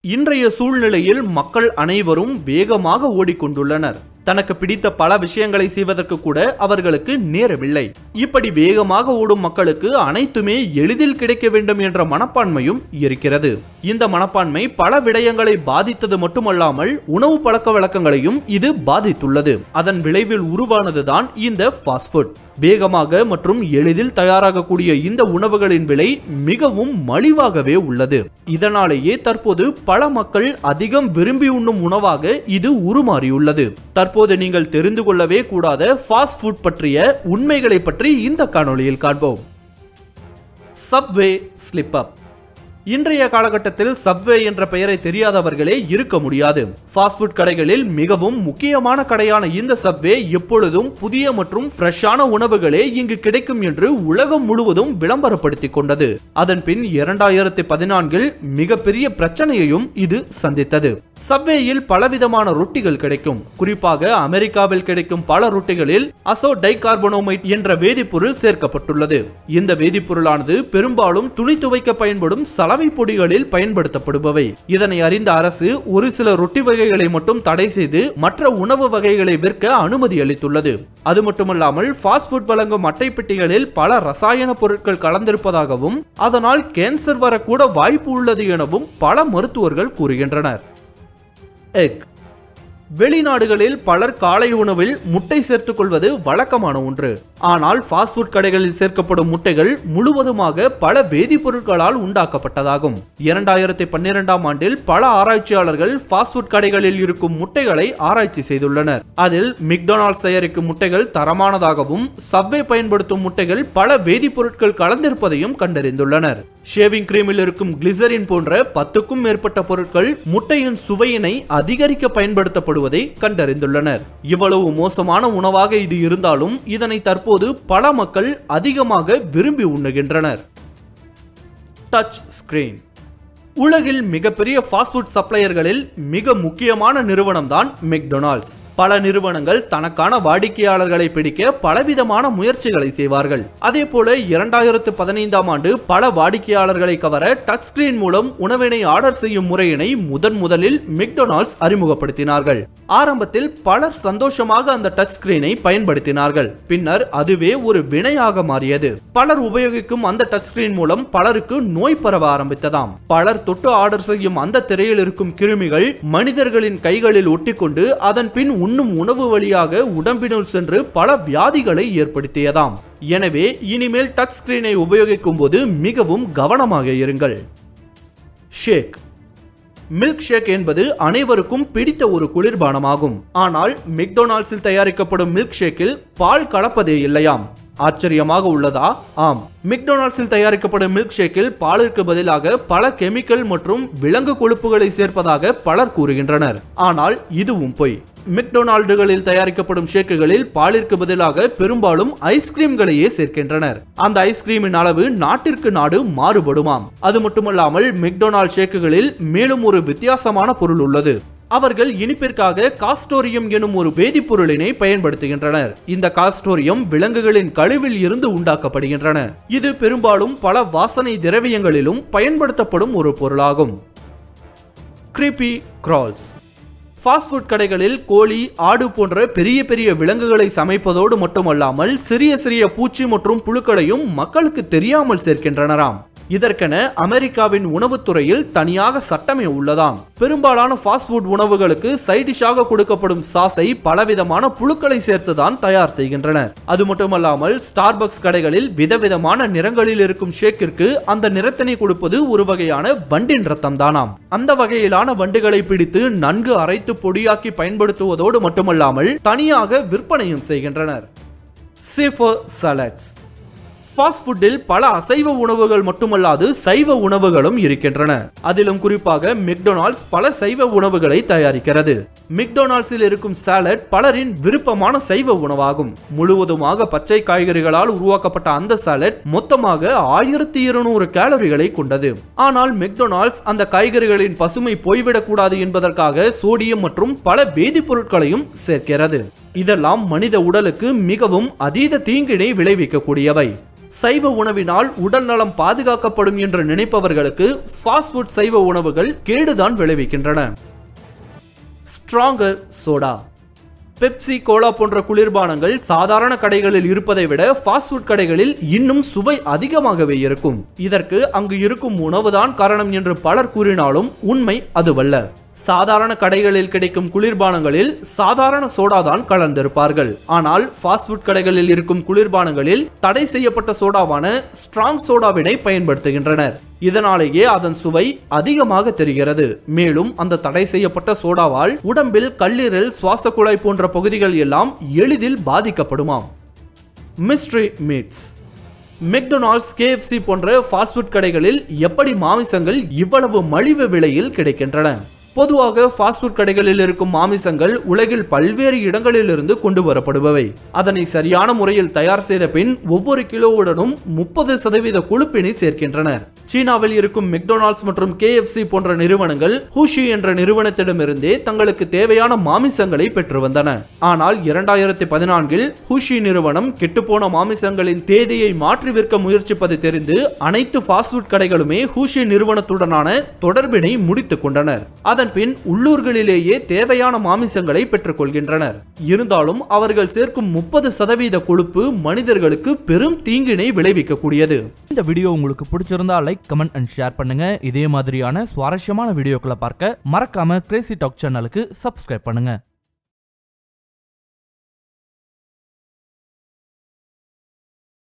இன்றைய சூழ்நிலையில் மக்கள் அனைவரும் வேகமாக ஓடிக்கொண்டுள்ளனர் தனக்கு பிடித்த பல விஷயங்களை செய்வதற்கு கூட அவர்களுக்கு நேரமில்லை இப்படி வேகமாக ஓடும் மக்களுக்கு அனைத்துமே எளிதில் கிடைக்க வேண்டும் என்ற மனப்பான்மையும் இருக்கிறது இந்த மனப்பான்மை பல விடயங்களை பாதித்தது மட்டுமல்லாமல் உணவு பழக்க வழக்கங்களையும் இது பாதித்துள்ளது அதன் விளைவில் உருவானதுதான் இந்த ஃபாஸ்ட் ஃபுட் வேகமாக மற்றும் எளிதில் தயாராகக்கூடிய இந்த உணவுகளின் விலை மிகவும் மலிவாகவே உள்ளது இதனாலேயே தற்போது பல மக்கள் அதிகம் விரும்பி உண்ணும் உணவாக இது உருமாறியுள்ளது தற்போது நீங்கள் தெரிந்து கொள்ளவே கூடாத ஃபாஸ்ட் ஃபுட் பற்றிய உண்மைகளை பற்றி இந்த காணொளியில் காண்போம் சப்வே ஸ்லிப் அப் இன்றைய காலகட்டத்தில் சப்வே என்ற பெயரை தெரியாதவர்களே இருக்க முடியாது ஃபாஸ்ட் ஃபுட் கடைகளில் மிகவும் முக்கியமான கடையான இந்த சப்வே எப்பொழுதும் புதிய மற்றும் ஃப்ரெஷ்ஷான உணவுகளே இங்கு கிடைக்கும் என்று உலகம் முழுவதும் விளம்பரப்படுத்திக் கொண்டது அதன் பின் இரண்டாயிரத்தி பதினான்கில் மிகப்பெரிய பிரச்சனையையும் இது சந்தித்தது சப்வேயில் பலவிதமான ரொட்டிகள் கிடைக்கும் குறிப்பாக அமெரிக்காவில் கிடைக்கும் பல ரொட்டிகளில் அசோ டைகார்பனோமைட் என்ற வேதிப்பொருள் சேர்க்கப்பட்டுள்ளது இந்த வேதிப்பொருளானது பெரும்பாலும் துணி துவைக்க பயன்படும் சலவை பொடிகளில் பயன்படுத்தப்படுபவை இதனை அறிந்த அரசு ஒரு சில ரொட்டி வகைகளை மட்டும் தடை செய்து மற்ற உணவு வகைகளை விற்க அனுமதி அளித்துள்ளது அது மட்டுமல்லாமல் ஃபாஸ்ட் ஃபுட் வழங்கும் அட்டை பெட்டிகளில் பல ரசாயன பொருட்கள் கலந்திருப்பதாகவும் அதனால் கேன்சர் வரக்கூட வாய்ப்பு உள்ளது எனவும் பல மருத்துவர்கள் கூறுகின்றனர் எக் வெளிநாடுகளில் பலர் காலை உணவில் முட்டை சேர்த்துக் கொள்வது வழக்கமான ஒன்று ஆனால் ஃபாஸ்ட் ஃபுட் கடைகளில் சேர்க்கப்படும் முட்டைகள் முழுவதுமாக பல வேதிப்பொருட்களால் உண்டாக்கப்பட்டதாகும் இரண்டாயிரத்தி பன்னிரெண்டாம் ஆண்டில் பல ஆராய்ச்சியாளர்கள் ஃபாஸ்ட் ஃபுட் கடைகளில் இருக்கும் முட்டைகளை ஆராய்ச்சி செய்துள்ளனர் அதில் மிக்டொனால்ட்ஸ் தயாரிக்கும் முட்டைகள் தரமானதாகவும் சப்வே பயன்படுத்தும் முட்டைகள் பல வேதிப்பொருட்கள் கலந்திருப்பதையும் கண்டறிந்துள்ளனர் ஷேவிங் கிரீமில் இருக்கும் கிளிசரின் போன்ற பத்துக்கும் மேற்பட்ட பொருட்கள் முட்டையின் சுவையினை அதிகரிக்க பயன்படுத்தப்படுவதை கண்டறிந்துள்ளனர் இவ்வளவு மோசமான உணவாக இது இருந்தாலும் இதனை தற்போது பல மக்கள் அதிகமாக விரும்பி உண்ணுகின்றனர் டச் ஸ்கிரீன் உலகில் மிகப்பெரிய ஃபாஸ்ட் ஃபுட் சப்ளையர்களில் மிக முக்கியமான நிறுவனம் தான் மெக்டொனால்ட்ஸ் பல நிறுவனங்கள் தனக்கான வாடிக்கையாளர்களை பிடிக்க பலவிதமான முயற்சிகளை செய்வார்கள் அதே போல இரண்டாயிரத்து பதினைந்தாம் ஆண்டு பல வாடிக்கையாளர்களை கவர டச் ஸ்கிரீன் மூலம் உணவினை ஆர்டர் செய்யும் முறையினை முதன் முதலில் மெக்டொனால்ட்ஸ் அறிமுகப்படுத்தினார்கள் ஆரம்பத்தில் பலர் சந்தோஷமாக அந்த டச் ஸ்கிரீனை பயன்படுத்தினார்கள் பின்னர் அதுவே ஒரு வினையாக மாறியது பலர் உபயோகிக்கும் அந்த டச் ஸ்கிரீன் மூலம் பலருக்கு நோய் பரவ ஆரம்பித்ததாம் பலர் தொட்டு ஆர்டர் செய்யும் அந்த திரையில் இருக்கும் கிருமிகள் மனிதர்களின் கைகளில் ஒட்டிக்கொண்டு அதன் பின் உண்ணும் உணவு வழியாக உடம்பினுள் சென்று பல வியாதிகளை ஏற்படுத்தியதாம் எனவே இனிமேல் டச் ஸ்கிரீனை உபயோகிக்கும் போது மிகவும் கவனமாக இருங்கள் ஷேக் மில்க் ஷேக் என்பது அனைவருக்கும் பிடித்த ஒரு குளிர்பானமாகும் ஆனால் மெக்டொனால்ட்ஸில் தயாரிக்கப்படும் மில்க் ஷேக்கில் பால் கலப்பதே இல்லையாம் ஆச்சரியமாக உள்ளதா ஆம் மெக்டொனால்ட்ஸில் தயாரிக்கப்படும் மில்க் ஷேக்கில் பாலிற்கு பதிலாக பல கெமிக்கல் மற்றும் விலங்கு கொழுப்புகளை சேர்ப்பதாக பலர் கூறுகின்றனர் ஆனால் இதுவும் பொய் மெக்டொனால்டுகளில் தயாரிக்கப்படும் ஷேக்குகளில் பாலிற்கு பதிலாக பெரும்பாலும் ஐஸ்கிரீம்களையே சேர்க்கின்றனர் அந்த ஐஸ்கிரீமின் அளவு நாட்டிற்கு நாடு மாறுபடுமாம் அது மட்டுமல்லாமல் மெக்டொனால்ட் ஷேக்குகளில் மேலும் ஒரு வித்தியாசமான பொருள் உள்ளது அவர்கள் இனிப்பிற்காக காஸ்டோரியம் எனும் ஒரு வேதிப்பொருளினை பயன்படுத்துகின்றனர் இந்த காஸ்டோரியம் விலங்குகளின் கழிவில் இருந்து உண்டாக்கப்படுகின்றன இது பெரும்பாலும் பல வாசனை திரவியங்களிலும் பயன்படுத்தப்படும் ஒரு பொருளாகும் கிரிப்பி கிரால்ஸ் ஃபாஸ்ட் ஃபுட் கடைகளில் கோழி ஆடு போன்ற பெரிய பெரிய விலங்குகளை சமைப்பதோடு மட்டுமல்லாமல் சிறிய சிறிய பூச்சி மற்றும் புழுக்களையும் மக்களுக்கு தெரியாமல் சேர்க்கின்றனராம் இதற்கென அமெரிக்காவின் உணவுத்துறையில் தனியாக சட்டமே உள்ளதாம் பெரும்பாலான ஃபாஸ்ட் ஃபுட் உணவுகளுக்கு சைடிஷாக கொடுக்கப்படும் சாஸை பலவிதமான புழுக்களை சேர்த்துதான் தயார் செய்கின்றனர் அது மட்டுமல்லாமல் ஸ்டார்பக்ஸ் கடைகளில் விதவிதமான நிறங்களில் இருக்கும் ஷேக்கிற்கு அந்த நிறத்தினை கொடுப்பது ஒரு வகையான வண்டின் ரத்தம் தானாம் அந்த வகையிலான வண்டுகளை பிடித்து நன்கு அரைத்து பொடியாக்கி பயன்படுத்துவதோடு மட்டுமல்லாமல் தனியாக விற்பனையும் செய்கின்றனர் சீஃபர் சலட்ஸ் ஃபாஸ்ட் ஃபுட்டில் பல அசைவ உணவுகள் மட்டுமல்லாது சைவ உணவுகளும் இருக்கின்றன அதிலும் குறிப்பாக மெக்டொனால்ட்ஸ் பல சைவ உணவுகளை தயாரிக்கிறது மெக்டொனால்ட்ஸில் இருக்கும் சாலட் பலரின் விருப்பமான சைவ உணவாகும் முழுவதுமாக பச்சை காய்கறிகளால் உருவாக்கப்பட்ட அந்த சாலட் மொத்தமாக ஆயிரத்தி இருநூறு கேலரிகளை கொண்டது ஆனால் மெக்டொனால்ட்ஸ் அந்த காய்கறிகளின் பசுமை போய்விடக்கூடாது என்பதற்காக சோடியம் மற்றும் பல வேதிப்பொருட்களையும் சேர்க்கிறது இதெல்லாம் மனித உடலுக்கு மிகவும் அதீத தீங்கினை விளைவிக்கக்கூடியவை சைவ உணவினால் உடல் நலம் பாதுகாக்கப்படும் என்று நினைப்பவர்களுக்கு ஃபாஸ்ட் ஃபுட் சைவ உணவுகள் கேடுதான் விளைவிக்கின்றன ஸ்ட்ராங்கர் சோடா பெப்சி கோலா போன்ற குளிர்பானங்கள் சாதாரண கடைகளில் இருப்பதை விட ஃபாஸ்ட் ஃபுட் கடைகளில் இன்னும் சுவை அதிகமாகவே இருக்கும் இதற்கு அங்கு இருக்கும் உணவுதான் காரணம் என்று பலர் கூறினாலும் உண்மை அதுவல்ல சாதாரண கடைகளில் கிடைக்கும் குளிர்பானங்களில் சாதாரண சோடா தான் கலந்திருப்பார்கள் ஆனால் ஃபாஸ்ட் ஃபுட் கடைகளில் இருக்கும் குளிர்பானங்களில் தடை செய்யப்பட்ட சோடாவான ஸ்ட்ராங் சோடாவினை பயன்படுத்துகின்றனர் இதனாலேயே அதன் சுவை அதிகமாக தெரிகிறது மேலும் அந்த தடை செய்யப்பட்ட சோடாவால் உடம்பில் கல்லீரல் சுவாச குழாய் போன்ற பகுதிகள் எல்லாம் எளிதில் பாதிக்கப்படுமாம் மிஸ்ட்ரி மீட்ஸ் மெக்டொனால்ட்ஸ் கேஎஃப்சி போன்ற ஃபாஸ்ட் ஃபுட் கடைகளில் எப்படி மாமிசங்கள் இவ்வளவு மலிவு விலையில் கிடைக்கின்றன பொதுவாக ஃபாஸ்ட் ஃபுட் கடைகளில் இருக்கும் மாமிசங்கள் உலகில் பல்வேறு இடங்களிலிருந்து கொண்டு வரப்படுபவை அதனை சரியான முறையில் தயார் செய்த பின் ஒவ்வொரு கிலோவுடனும் முப்பது சதவீத கொழுப்பினை சேர்க்கின்றனர் சீனாவில் இருக்கும் மெக்டொனால்ட்ஸ் மற்றும் கேஎஃப்சி போன்ற நிறுவனங்கள் ஹூஷி என்ற நிறுவனத்திடமிருந்தே தங்களுக்கு தேவையான மாமிசங்களை பெற்று வந்தன ஆனால் இரண்டாயிரத்தி பதினான்கில் ஹூஷி நிறுவனம் கெட்டுப்போன மாமிசங்களின் தேதியை மாற்றி விற்க முயற்சிப்பது தெரிந்து அனைத்து ஃபாஸ்ட் ஃபுட் கடைகளுமே ஹூஷி நிறுவனத்துடனான தொடர்பினை முடித்துக் கொண்டனர் அதன் பின் உள்ளூர்களிலேயே தேவையான மாமிசங்களை பெற்றுக் கொள்கின்றனர் இருந்தாலும் அவர்கள் சேர்க்கும் முப்பது சதவீத கொழுப்பு மனிதர்களுக்கு பெரும் தீங்கினை விளைவிக்கக்கூடியது இந்த வீடியோ உங்களுக்கு பிடிச்சிருந்தா லைக் கமெண்ட் அண்ட் ஷேர் பண்ணுங்க இதே மாதிரியான சுவாரஸ்யமான வீடியோக்களை பார்க்க மறக்காம கிரேசி டாக் சேனலுக்கு சப்ஸ்கிரைப் பண்ணுங்க